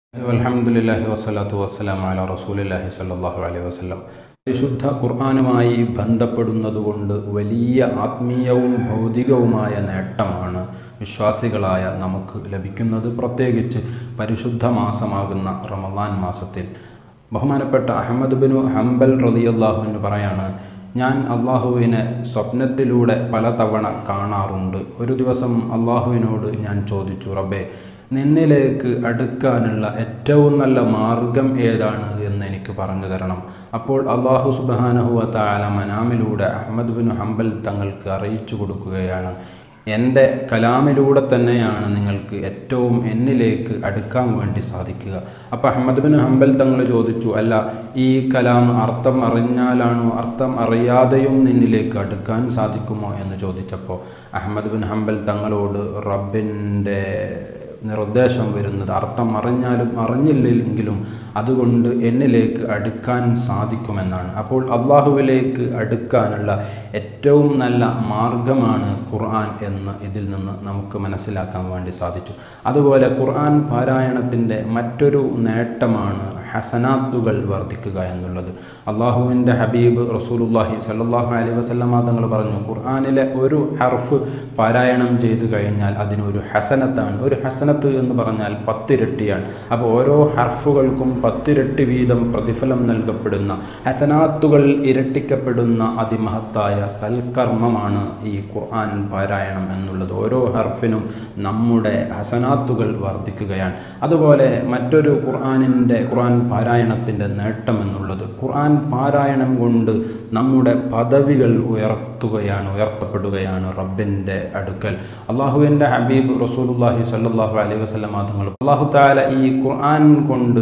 അലഹമുല്ലാഹി വസ്സലാത്തു വസ്സലാം അല റസൂലില്ലാഹി സല്ലാഹു അലൈഹി വസ്ലം വിശുദ്ധ ഖുർആാനുമായി ബന്ധപ്പെടുന്നതുകൊണ്ട് വലിയ ആത്മീയവും ഭൗതികവുമായ നേട്ടമാണ് വിശ്വാസികളായ നമുക്ക് ലഭിക്കുന്നത് പ്രത്യേകിച്ച് പരിശുദ്ധ മാസമാകുന്ന റമദാൻ മാസത്തിൽ ബഹുമാനപ്പെട്ട അഹമ്മദ് ബിനു ഹംബൽ റലിയല്ലാഹുവിന് പറയാണ് ഞാൻ അള്ളാഹുവിനെ സ്വപ്നത്തിലൂടെ പലതവണ കാണാറുണ്ട് ഒരു ദിവസം അള്ളാഹുവിനോട് ഞാൻ ചോദിച്ചു റബ്ബേ നിന്നിലേക്ക് അടുക്കാനുള്ള ഏറ്റവും നല്ല മാർഗം ഏതാണ് എന്ന് എനിക്ക് പറഞ്ഞു തരണം അപ്പോൾ അള്ളാഹു സുബാനഹുവ താല മനാമിലൂടെ അഹമ്മദ് ബിൻ ഹംബൽ തങ്ങൾക്ക് അറിയിച്ചു കൊടുക്കുകയാണ് എൻ്റെ കലാമിലൂടെ തന്നെയാണ് നിങ്ങൾക്ക് ഏറ്റവും എന്നിലേക്ക് അടുക്കാൻ വേണ്ടി സാധിക്കുക അപ്പോൾ അഹമ്മദ് ബിൻ ഹംബൽ തങ്ങൾ ചോദിച്ചു അല്ല ഈ കലാം അർത്ഥം അറിഞ്ഞാലാണോ അർത്ഥം അറിയാതെയും നിന്നിലേക്ക് അടുക്കാൻ സാധിക്കുമോ എന്ന് ചോദിച്ചപ്പോൾ അഹമ്മദ് ബിൻ ഹംബൽ തങ്ങളോട് റബ്ബിൻ്റെ നിർദ്ദേശം വരുന്നത് അർത്ഥം അറിഞ്ഞാലും അറിഞ്ഞില്ലെങ്കിലും അതുകൊണ്ട് എന്നിലേക്ക് അടുക്കാൻ സാധിക്കുമെന്നാണ് അപ്പോൾ അള്ളാഹുവിലേക്ക് അടുക്കാനുള്ള ഏറ്റവും നല്ല മാർഗമാണ് ഖുർആൻ എന്ന് ഇതിൽ നിന്ന് നമുക്ക് മനസ്സിലാക്കാൻ വേണ്ടി സാധിച്ചു അതുപോലെ ഖുർആൻ പാരായണത്തിൻ്റെ മറ്റൊരു നേട്ടമാണ് ഹസനാത്തുകൾ വർദ്ധിക്കുക എന്നുള്ളത് അള്ളാഹുവിൻ്റെ ഹബീബ് റസൂലുല്ലാഹി സല്ലാഹു അലൈഹി വസല്ലമ തങ്ങൾ പറഞ്ഞു ഖുർആാനിലെ ഒരു ഹർഫ് പാരായണം ചെയ്തു കഴിഞ്ഞാൽ അതിനൊരു ഹസനത്താണ് ഒരു ഹസനത്ത് എന്ന് പറഞ്ഞാൽ പത്തിരട്ടിയാണ് അപ്പോൾ ഓരോ ഹർഫുകൾക്കും പത്തിരട്ടി വീതം പ്രതിഫലം നൽകപ്പെടുന്ന ഹസനാത്തുകൾ ഇരട്ടിക്കപ്പെടുന്ന അതിമഹത്തായ സൽക്കർമ്മമാണ് ഈ ഖുർആൻ പാരായണം എന്നുള്ളത് ഓരോ ഹർഫിനും നമ്മുടെ ഹസനാത്തുകൾ വർദ്ധിക്കുകയാണ് അതുപോലെ മറ്റൊരു ഖുർആാനിൻ്റെ ഖുർആൻ പാരായണത്തിൻ്റെ നേട്ടം എന്നുള്ളത് ഖുർആൻ പാരായണം കൊണ്ട് നമ്മുടെ പദവികൾ ഉയർത്തുകയാണ് ഉയർത്തപ്പെടുകയാണ് റബ്ബിൻ്റെ അടുക്കൽ അള്ളാഹുവിൻ്റെ ഹബീബ് റസൂലുല്ലാഹി സല്ലാഹു അലൈഹി വസ്ലം തങ്ങൾ അള്ളാഹു താല ഈ ഖുർആൻ കൊണ്ട്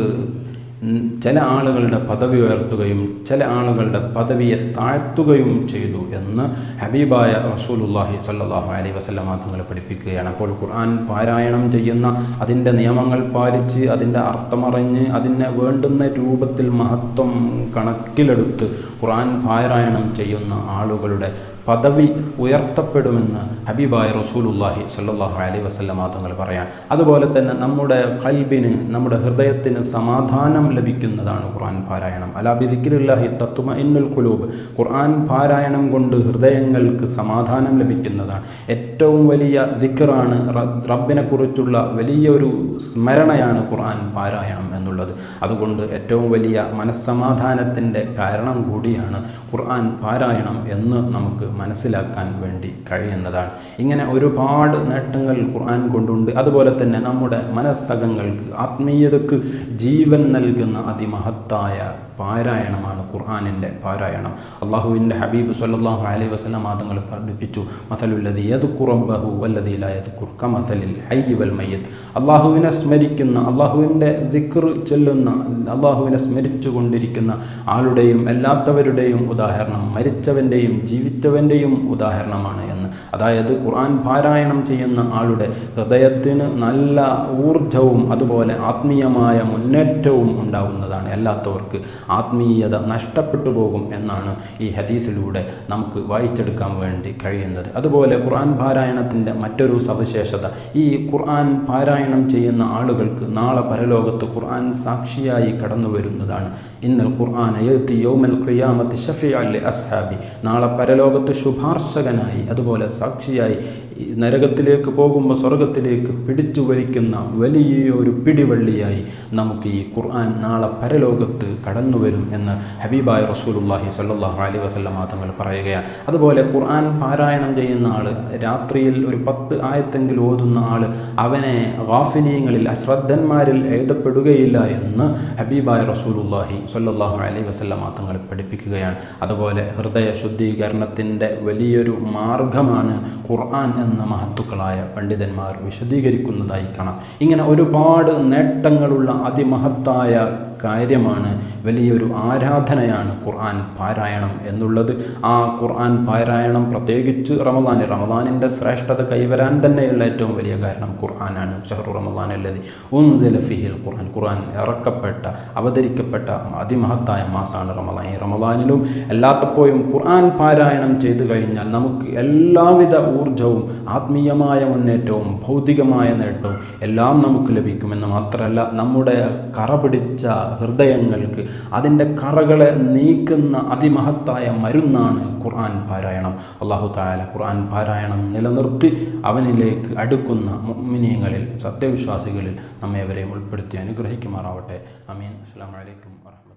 ചില ആളുകളുടെ പദവി ഉയർത്തുകയും ചില ആളുകളുടെ പദവിയെ താഴ്ത്തുകയും ചെയ്തു എന്ന് ഹബീബായ റസൂലുല്ലാഹി സല്ലാഹു അലൈഹി വസ്ലമ തങ്ങൾ പഠിപ്പിക്കുകയാണ് അപ്പോൾ ഖുർആൻ പാരായണം ചെയ്യുന്ന അതിൻ്റെ നിയമങ്ങൾ പാലിച്ച് അതിൻ്റെ അർത്ഥമറിഞ്ഞ് അതിനെ വേണ്ടുന്ന രൂപത്തിൽ മഹത്വം കണക്കിലെടുത്ത് ഖുർആൻ പാരായണം ചെയ്യുന്ന ആളുകളുടെ പദവി ഉയർത്തപ്പെടുമെന്ന് ഹബീബായ റസൂലുല്ലാഹി സല്ലാഹു അലൈഹി വസ്ലമ തങ്ങൾ പറയാൻ അതുപോലെ തന്നെ നമ്മുടെ കൽബിന് നമ്മുടെ ഹൃദയത്തിന് സമാധാനം ലഭിക്കുന്നതാണ് ഖുർആൻ പാരായണം അലാബിദിക്കില്ലാഹി തത്വമ ഇന്നുൽ കുലൂബ് ഖുർആൻ പാരായണം കൊണ്ട് ഹൃദയങ്ങൾക്ക് സമാധാനം ലഭിക്കുന്നതാണ് ഏറ്റവും വലിയ ദിക്കറാണ് റബ്ബിനെ കുറിച്ചുള്ള വലിയൊരു സ്മരണയാണ് ഖുർആൻ പാരായണം എന്നുള്ളത് അതുകൊണ്ട് ഏറ്റവും വലിയ മനസ്സമാധാനത്തിൻ്റെ കാരണം കൂടിയാണ് ഖുർആൻ പാരായണം എന്ന് നമുക്ക് മനസ്സിലാക്കാൻ വേണ്ടി കഴിയുന്നതാണ് ഇങ്ങനെ ഒരുപാട് നേട്ടങ്ങൾ ഖുർആൻ കൊണ്ടുണ്ട് അതുപോലെ തന്നെ നമ്മുടെ മനസ്സകങ്ങൾക്ക് ആത്മീയതക്ക് ജീവൻ നൽകുന്ന അതിമഹത്തായ പാരായണമാണ് ഖുർആാനിൻ്റെ പാരായണം അള്ളാഹുവിൻ്റെ ഹബീബ് സല്ലാഹു അലൈഹി വസ്ലം മാതങ്ങൾ പഠിപ്പിച്ചു മസലുല്ലതി യത് കുറബഹു വല്ലതിലായത് കുർക്ക മസലിൽ ഹൈ വൽ മയ്യത്ത് അള്ളാഹുവിനെ സ്മരിക്കുന്ന അള്ളാഹുവിൻ്റെ ദിക്ർ ചൊല്ലുന്ന അള്ളാഹുവിനെ സ്മരിച്ചു കൊണ്ടിരിക്കുന്ന ആളുടെയും അല്ലാത്തവരുടെയും ഉദാഹരണം മരിച്ചവൻ്റെയും ജീവിച്ചവൻ്റെയും ഉദാഹരണമാണ് എന്ന് അതായത് ഖുർആൻ പാരായണം ചെയ്യുന്ന ആളുടെ ഹൃദയത്തിന് നല്ല ഊർജവും അതുപോലെ ആത്മീയമായ മുന്നേറ്റവും ഉണ്ടാവുന്നതാണ് അല്ലാത്തവർക്ക് ആത്മീയത നഷ്ടപ്പെട്ടു പോകും എന്നാണ് ഈ ഹദീസിലൂടെ നമുക്ക് വായിച്ചെടുക്കാൻ വേണ്ടി കഴിയുന്നത് അതുപോലെ ഖുർആൻ പാരായണത്തിൻ്റെ മറ്റൊരു സവിശേഷത ഈ ഖുർആൻ പാരായണം ചെയ്യുന്ന ആളുകൾക്ക് നാളെ പരലോകത്ത് ഖുർആൻ സാക്ഷിയായി കടന്നു വരുന്നതാണ് ഇന്നൽ ഖുർആൻ യൗമൽ ഖിയാമത്ത് ഷഫി അല്ലി അസ്ഹാബി നാളെ പരലോകത്ത് ശുപാർശകനായി അതുപോലെ സാക്ഷിയായി നരകത്തിലേക്ക് പോകുമ്പോൾ സ്വർഗത്തിലേക്ക് പിടിച്ചു വലിക്കുന്ന വലിയൊരു പിടിവള്ളിയായി നമുക്ക് ഈ ഖുർആൻ നാളെ പരലോകത്ത് കടന്നു വരും എന്ന് ഹബീബായ റസൂലുല്ലാഹി സല്ലാഹു അലൈ വസ്ലം തങ്ങൾ പറയുകയാണ് അതുപോലെ ഖുർആൻ പാരായണം ചെയ്യുന്ന ആൾ രാത്രിയിൽ ഒരു പത്ത് ആയത്തെങ്കിലും ഓതുന്ന ആൾ അവനെ ഗാഫിലീങ്ങളിൽ അശ്രദ്ധന്മാരിൽ എഴുതപ്പെടുകയില്ല എന്ന് ഹബീബായ റസൂലുല്ലാഹി സല്ലാഹു അലൈ വസ്ലം തങ്ങൾ പഠിപ്പിക്കുകയാണ് അതുപോലെ ഹൃദയ ശുദ്ധീകരണത്തിൻ്റെ വലിയൊരു മാർഗമാണ് ഖുർആൻ എന്ന മഹത്തുക്കളായ പണ്ഡിതന്മാർ വിശദീകരിക്കുന്നതായി കാണാം ഇങ്ങനെ ഒരുപാട് നേട്ടങ്ങളുള്ള അതിമഹത്തായ കാര്യമാണ് വലിയൊരു ആരാധനയാണ് ഖുർആൻ പാരായണം എന്നുള്ളത് ആ ഖുർആൻ പാരായണം പ്രത്യേകിച്ച് റമദാൻ റമദാനിൻ്റെ ശ്രേഷ്ഠത കൈവരാൻ തന്നെയുള്ള ഏറ്റവും വലിയ കാരണം ഖുർആനാണ് ഷഹറു റമദാൻ അല്ലതി ഉൻസില ഫിഹിൽ ഖുർആൻ ഖുർആൻ ഇറക്കപ്പെട്ട അവതരിക്കപ്പെട്ട അതിമഹത്തായ മാസമാണ് റമദാൻ ഈ റമദാനിലും എല്ലാത്തപ്പോഴും ഖുർആൻ പാരായണം ചെയ്തു കഴിഞ്ഞാൽ നമുക്ക് എല്ലാവിധ ഊർജവും ആത്മീയമായ മുന്നേറ്റവും ഭൗതികമായ നേട്ടവും എല്ലാം നമുക്ക് ലഭിക്കുമെന്ന് മാത്രമല്ല നമ്മുടെ കറ പിടിച്ച ഹൃദയങ്ങൾക്ക് അതിൻ്റെ കറകളെ നീക്കുന്ന അതിമഹത്തായ മരുന്നാണ് ഖുർആൻ പാരായണം അള്ളാഹു താല ഖുർആൻ പാരായണം നിലനിർത്തി അവനിലേക്ക് അടുക്കുന്ന മുഅ്മിനീങ്ങളിൽ സത്യവിശ്വാസികളിൽ നമ്മെ അവരെയും ഉൾപ്പെടുത്തി അനുഗ്രഹിക്കുമാറാവട്ടെ അമീൻ അസ്സാം വലൈക്കും വാഹമത്ത്